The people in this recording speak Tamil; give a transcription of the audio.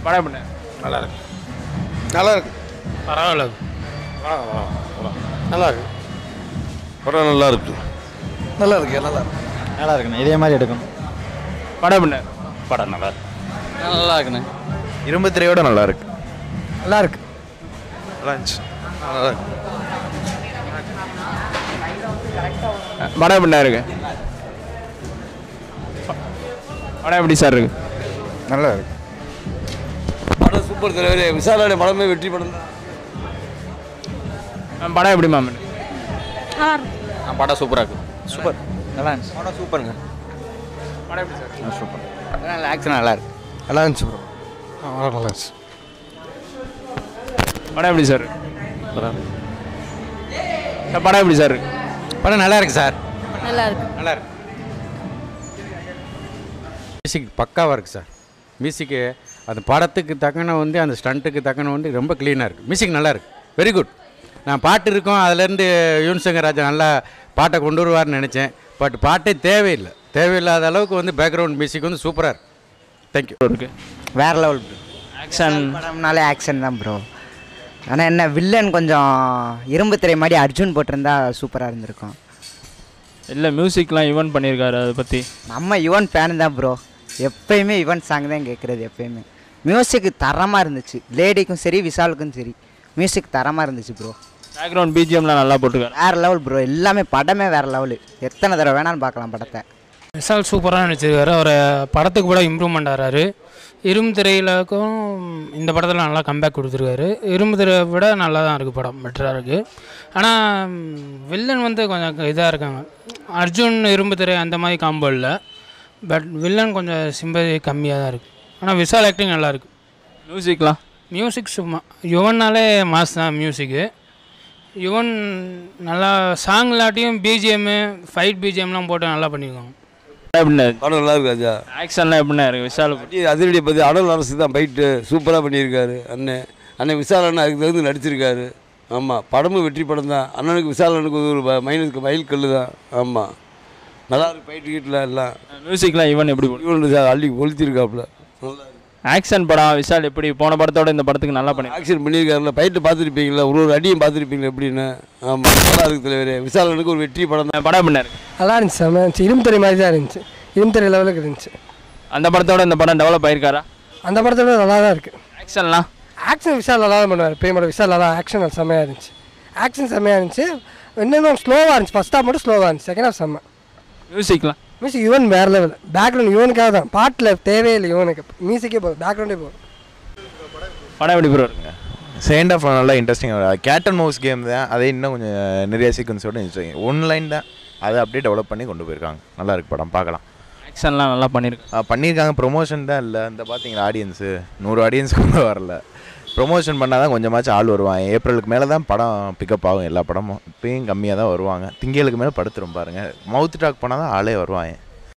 படம் எப்படி நல்லா இருக்கு நல்லா இருக்கு பரவாயில்ல நல்லா இருக்கு படம் நல்லா இருக்கு நல்லா இருக்கு நல்லா இருக்கு நல்லா இருக்குண்ணே இதே மாதிரி எடுக்கணும் படம் எப்படி படம் நல்லா இருக்கு நல்லா இருக்குண்ணே இரும்பு திரையோட நல்லா இருக்கு நல்லா இருக்கு நல்லா இருந்துச்சு நல்லா இருக்கு படம் எப்படி இருக்கு ப- படம் எப்படி சார் இருக்கு நல்லா இருக்கு படம் சூப்பர் தலைவரே விசாலாடைய படமே வெற்றி படம் தான் மேம், படம் எப்படி மேம் இருக்கு படம் சூப்பராக இருக்கு சூப்பர் நல்லா இருந்துச்சு படம் சூப்பருங்க படம் எப்படி சார் சூப்பர் நல்லா ஆக்ஷன் நல்லா இருக்கு நல்லா இருந்துச்சு ப்ரோ நல்லா இருந்துச்சு படம் எப்படி சார் இருக்கு சார், படம் எப்படி சார் இருக்கு படம் நல்லா இருக்கு சார் நல்லா இருக்கு நல்லா இருக்கு மியூசிக் பக்காவாக இருக்குது சார் மியூசிக்கு அந்த படத்துக்கு தக்கன வந்து அந்த ஸ்டண்ட்டுக்கு தக்கன வந்து ரொம்ப க்ளீனாக இருக்குது மியூசிக் நல்லா இருக்கு வெரி குட் நான் பாட்டு இருக்கோம் அதுலேருந்து யுவன் சங்கர் ராஜா நல்லா பாட்டை கொண்டு வருவார்னு நினச்சேன் பட் பாட்டே தேவையில்லை தேவையில்லாத அளவுக்கு வந்து பேக்ரவுண்ட் மியூசிக் வந்து சூப்பராக இருக்கு தேங்க்யூ இருக்கு வேற லெவல் ஆக்ஷன் படம்னாலே ஆக்ஷன் தான் ப்ரோ ஆனால் என்ன வில்லன் கொஞ்சம் இரும்பு திரை மாதிரி அர்ஜுன் போட்டிருந்தா சூப்பராக இருந்திருக்கும் இல்லை மியூசிக்லாம் ஈவெண்ட் பண்ணியிருக்காரு அதை பற்றி நம்ம யுவன் ஃபேன் தான் ப்ரோ எப்பயுமே யுவன் சாங் தான் கேட்குறது எப்பயுமே மியூசிக் தரமாக இருந்துச்சு லேடிக்கும் சரி விஷாலுக்கும் சரி மியூசிக் தரமாக இருந்துச்சு ப்ரோ பேக்ரவுண்ட் பிஜிஎம்லாம் நல்லா போட்டிருக்காரு வேறு லெவல் ப்ரோ எல்லாமே படமே வேறு லெவலு எத்தனை தடவை வேணாலும் பார்க்கலாம் படத்தை விஷால் சூப்பராக நடிச்சிருக்காரு அவர் படத்துக்கு கூட இம்ப்ரூவ்மெண்ட் ஆகிறாரு இரும்பு திரையிலக்கும் இந்த படத்தில் நல்லா கம்பேக் கொடுத்துருக்காரு இரும்பு திரையை விட நல்லா தான் இருக்குது படம் பெட்டராக இருக்குது ஆனால் வில்லன் வந்து கொஞ்சம் இதாக இருக்காங்க அர்ஜுன் இரும்பு திரை அந்த மாதிரி காம்போ இல்லை பட் வில்லன் கொஞ்சம் சிம்பதி கம்மியாக தான் இருக்குது ஆனால் விஷால் ஆக்டிங் நல்லா இருக்கு மியூசிக்லாம் மியூசிக் சும்மா யுவன்னாலே மாஸ் தான் மியூசிக்கு யுவன் நல்லா சாங் இல்லாட்டியும் பிஜிஎம்மு ஃபைட் பிஜிஎம்லாம் போட்டு நல்லா பண்ணியிருக்காங்க எப்படிண்ணே படம் நல்லா இருக்கு ராஜா ஆக்ஷன்லாம் எப்படிண்ணே இருக்கு விஷால் அடி அதிரடியை பற்றி அடல் அரசு தான் பைட்டு சூப்பராக பண்ணியிருக்காரு அண்ணன் அண்ணன் விசால் அண்ணன் அதுக்கு தகுந்து நடிச்சிருக்காரு ஆமாம் படமும் வெற்றி படம் தான் அண்ணனுக்கு விசால் அண்ணனுக்கு ஒரு வ- மைனஸ்க்கு மயில் கல் தான் ஆமாம் நல்லா இருக்கு பைட்டு கீட்டில் எல்லாம் மியூசிக்லாம் ஈவன் எப்படி போடு இவனு சார் அள்ளி கொளுத்திருக்காப்புல நல்லா இருக்கு ஆக்ஷன் படம் விஷால் எப்படி போன படத்தோட இந்த படத்துக்கு நல்லா பண்ணி ஆக்ஷன் பண்ணியிருக்காருல ஃபைட்டு பார்த்துருப்பீங்களா ஒரு ஒரு அடியும் பார்த்துருப்பீங்களா எப்படின்னு ஆமாம் நல்லா இருக்கு தலைவரே விசால் அண்ணனுக்கு ஒரு வெற்றி படம் தான் படம் எப்படி இருக்கு நல்லா இருந்துச்சு செம்ம இருந்துச்சு இரும்பு திரை மாதிரி தான் இருந்துச்சு இரும்பு திரை லெவலுக்கு இருந்துச்சு அந்த படத்தோட இந்த படம் டெவலப் ஆயிருக்காரா அந்த படத்தோட நல்லா தான் இருக்குது ஆக்ஷன்லாம் ஆக்ஷன் விஷால் நல்லா தான் பண்ணுவார் பேமோட விஷால் நல்லா ஆக்ஷன் செம்மையாக இருந்துச்சு ஆக்ஷன் செம்மையாக இருந்துச்சு இன்னும் ஸ்லோவாக இருந்துச்சு ஃபஸ்ட் ஹாஃப் மட்டும் ஸ்லோவாக இருந்துச்சு செகண்ட் ஹாஃப் செம்ம மியூசிக்லாம் மியூசிக் யுவன் வேறு லெவல் பேக்ரவுண்ட் யுவனுக்காக தான் பாட்டில் தேவையில்லை யுவனுக்கு மியூசிக்கே போதும் பேக்ரவுண்டே போதும் படம் எப்படி ப்ரோ இருக்கு செகண்ட் ஆஃப் நல்லா இன்ட்ரெஸ்டிங்காக கேட் அண்ட் மவுஸ் கேம் தான் அதே இன்னும் கொஞ்சம் நிறைய சீக்வன்ஸோட இன்ட்ரெஸ்டிங் ஒன் லைன் தான் அதை அப்படியே டெவலப் பண்ணி கொண்டு போயிருக்காங்க நல்லா இருக்கு படம் பார்க்கலாம் ஆக்ஷன்லாம் நல்லா பண்ணியிருக்கு ஆ, பண்ணியிருக்காங்க ப்ரொமோஷன் தான் இல்லை இந்த பார்த்தீங்களா ஆடியன்ஸு நூறு ஆடியன்ஸ் கூட வரல ப்ரொமோஷன் பண்ணால் தான் கொஞ்சமாச்சும் ஆள் வருவாங்க ஏப்ரலுக்கு மேலே தான் படம் பிக்கப் ஆகும் எல்லா படமும் இப்பயும் கம்மியாக தான் வருவாங்க திங்களுக்கு மேலே படுத்துரும் பாருங்கள் மவுத் டாக் பண்ணால் தான் ஆளே வருவாங்க